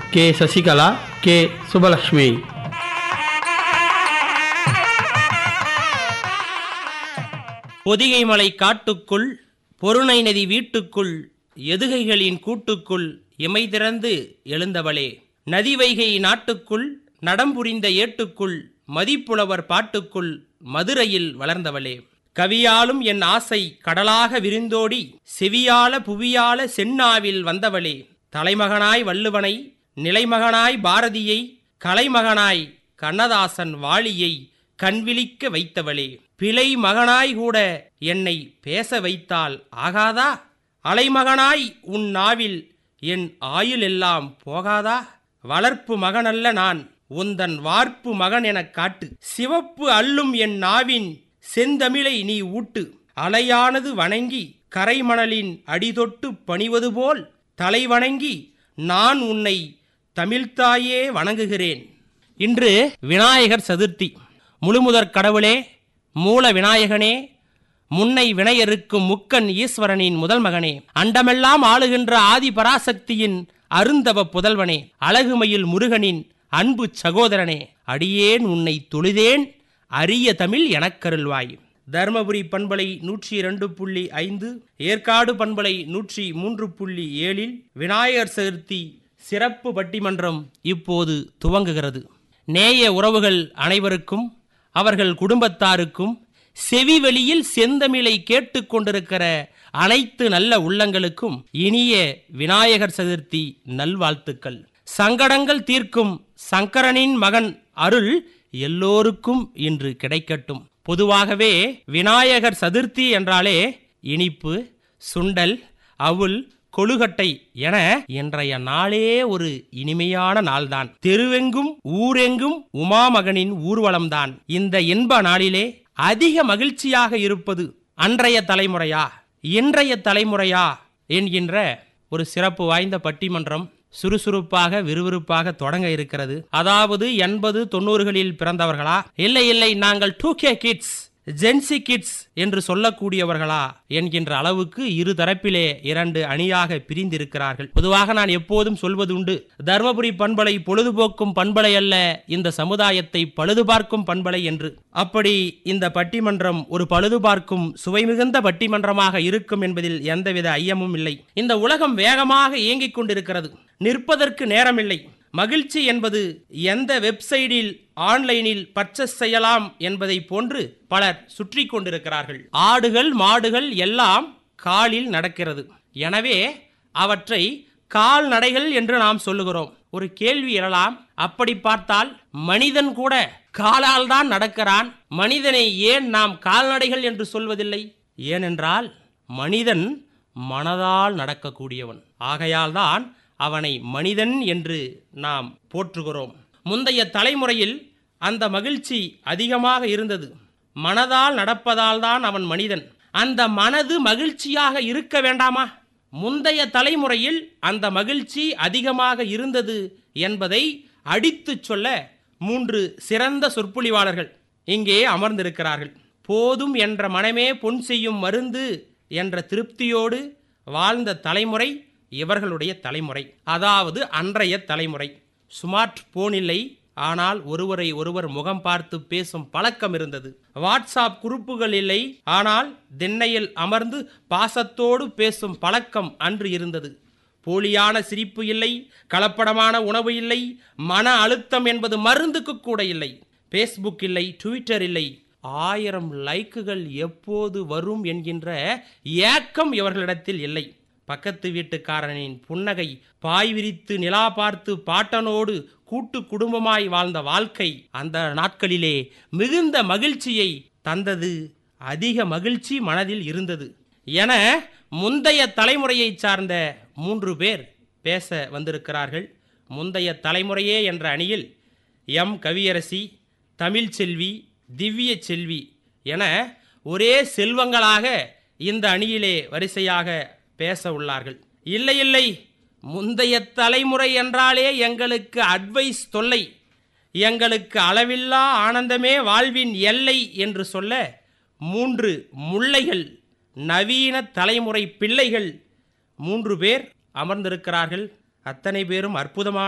K Sasikala K Subbulakshmi Pothigai மலை காட்டுக்குள் பொருணை நதி வீட்டுக்குள் எதுகைகளின் கூட்டுக்குள் இமை திறந்து எழுந்தவளே நதி வைகை நாட்டுக்குள் நடம்புரிந்த ஏட்டுக்குள் மதிப்புலவர் பாட்டுக்குள் மதுரையில் வளர்ந்தவளே கவியாலும் என் ஆசை கடலாக விரிந்தோடி செவியால புவியால செந்நாவில் வந்தவளே தலைமகனாய் வள்ளுவனை நிலைமகனாய் பாரதியை கலைமகனாய் கண்ணதாசன் வாளியை கண்விழிக்க வைத்தவளே பிழை மகனாய் கூட என்னை பேச வைத்தால் ஆகாதா அலைமகனாய் உன் நாவில் என் ஆயுள் எல்லாம் போகாதா வளர்ப்பு மகனல்ல நான் உந்தன் வார்ப்பு மகன் எனக் காட்டு சிவப்பு அள்ளும் என் நாவின் செந்தமிழை நீ ஊட்டு அலையானது வணங்கி கரைமணலின் அடிதொட்டு பணிவது போல் தலை வணங்கி நான் உன்னை தமிழ்த்தாயே வணங்குகிறேன் இன்று விநாயகர் சதுர்த்தி முழுமுதற் கடவுளே மூல விநாயகனே முன்னை வினையருக்கும் முக்கன் ஈஸ்வரனின் முதல் மகனே அண்டமெல்லாம் ஆளுகின்ற ஆதி பராசக்தியின் அருந்தவ புதல்வனே அழகுமயில் முருகனின் அன்பு சகோதரனே அடியேன் உன்னை தொழுதேன் அரிய தமிழ் எனக்கருள்வாய் தருமபுரி பண்பலை நூற்றி இரண்டு புள்ளி ஐந்து ஏற்காடு பண்பலை நூற்றி மூன்று புள்ளி ஏழில் விநாயகர் சதுர்த்தி சிறப்பு பட்டிமன்றம் இப்போது துவங்குகிறது நேய உறவுகள் அனைவருக்கும் அவர்கள் குடும்பத்தாருக்கும் செவிவெளியில் செந்தமிழை கேட்டுக்கொண்டிருக்கிற அனைத்து நல்ல உள்ளங்களுக்கும் இனிய விநாயகர் சதுர்த்தி நல்வாழ்த்துக்கள் சங்கடங்கள் தீர்க்கும் சங்கரனின் மகன் அருள் எல்லோருக்கும் இன்று கிடைக்கட்டும் பொதுவாகவே விநாயகர் சதுர்த்தி என்றாலே இனிப்பு சுண்டல் அவுல் கொழுகட்டை என இன்றைய நாளே ஒரு இனிமையான நாள்தான் தெருவெங்கும் ஊரெங்கும் உமாமகனின் ஊர்வலம்தான் இந்த இன்ப நாளிலே அதிக மகிழ்ச்சியாக இருப்பது அன்றைய தலைமுறையா இன்றைய தலைமுறையா என்கின்ற ஒரு சிறப்பு வாய்ந்த பட்டிமன்றம் சுறுசுறுப்பாக விறுவிறுப்பாக தொடங்க இருக்கிறது அதாவது எண்பது தொண்ணூறுகளில் பிறந்தவர்களா இல்லை இல்லை நாங்கள் two K kids Gen Z kids என்று சொல்லக்கூடியவர்களா என்கின்ற அளவுக்கு இரு தரப்பிலே இரண்டு அணியாக பிரிந்திருக்கிறார்கள் பொதுவாக நான் எப்போதும் சொல்வது உண்டு தர்மபுரி பண்பலை பொழுதுபோக்கும் பண்பலை அல்ல இந்த சமுதாயத்தை பழுது பார்க்கும் பண்பலை என்று அப்படி இந்த பட்டிமன்றம் ஒரு பழுது பார்க்கும் சுவை மிகுந்த பட்டிமன்றமாக இருக்கும் என்பதில் எந்தவித ஐயமும் இல்லை இந்த உலகம் வேகமாக இயங்கிக் கொண்டிருக்கிறது நிற்பதற்கு நேரமில்லை மகிழ்ச்சி என்பது எந்த வெப்சைட்டில் ஆன்லைனில் பர்ச்சேஸ் செய்யலாம் என்பதை போன்று பலர் சுற்றி கொண்டிருக்கிறார்கள் ஆடுகள் மாடுகள் எல்லாம் காலில் நடக்கிறது எனவே அவற்றை கால்நடைகள் என்று நாம் சொல்லுகிறோம் ஒரு கேள்வி எழலாம் அப்படி பார்த்தால் மனிதன் கூட காலால் தான் நடக்கிறான் மனிதனை ஏன் நாம் கால்நடைகள் என்று சொல்வதில்லை ஏனென்றால் மனிதன் மனதால் நடக்கக்கூடியவன் ஆகையால் தான் அவனை மனிதன் என்று நாம் போற்றுகிறோம் முந்தைய தலைமுறையில் அந்த மகிழ்ச்சி அதிகமாக இருந்தது மனதால் நடப்பதால் தான் அவன் மனிதன் அந்த மனது மகிழ்ச்சியாக இருக்க வேண்டாமா முந்தைய தலைமுறையில் அந்த மகிழ்ச்சி அதிகமாக இருந்தது என்பதை அடித்துச் சொல்ல மூன்று சிறந்த சொற்பொழிவாளர்கள் இங்கே அமர்ந்திருக்கிறார்கள் போதும் என்ற மனமே பொன் செய்யும் மருந்து என்ற திருப்தியோடு வாழ்ந்த தலைமுறை இவர்களுடைய தலைமுறை அதாவது அன்றைய தலைமுறை ஸ்மார்ட் போன் இல்லை ஆனால் ஒருவரை ஒருவர் முகம் பார்த்து பேசும் பழக்கம் இருந்தது வாட்ஸ்அப் குரூப்புகள் இல்லை ஆனால் திண்ணையில் அமர்ந்து பாசத்தோடு பேசும் பழக்கம் அன்று இருந்தது போலியான சிரிப்பு இல்லை கலப்படமான உணவு இல்லை மன அழுத்தம் என்பது மருந்துக்கு கூட இல்லை ஃபேஸ்புக் இல்லை ட்விட்டர் இல்லை ஆயிரம் லைக்குகள் எப்போது வரும் என்கின்ற ஏக்கம் இவர்களிடத்தில் இல்லை பக்கத்து வீட்டுக்காரனின் புன்னகை பாய் விரித்து நிலா பார்த்து பாட்டனோடு கூட்டு குடும்பமாய் வாழ்ந்த வாழ்க்கை அந்த நாட்களிலே மிகுந்த மகிழ்ச்சியை தந்தது அதிக மகிழ்ச்சி மனதில் இருந்தது என முந்தைய தலைமுறையைச் சார்ந்த மூன்று பேர் பேச வந்திருக்கிறார்கள் முந்தைய தலைமுறையே என்ற அணியில் எம் கவியரசி தமிழ்ச்செல்வி திவ்ய செல்வி என ஒரே செல்வங்களாக இந்த அணியிலே வரிசையாக பேச உள்ளார்கள் இல்லை இல்லை முந்தைய தலைமுறை என்றாலே எங்களுக்கு அட்வைஸ் தொல்லை எங்களுக்கு அளவில்லா ஆனந்தமே வாழ்வின் எல்லை என்று சொல்ல மூன்று முல்லைகள் நவீன தலைமுறை பிள்ளைகள் மூன்று பேர் அமர்ந்திருக்கிறார்கள் அத்தனை பேரும் அற்புதமான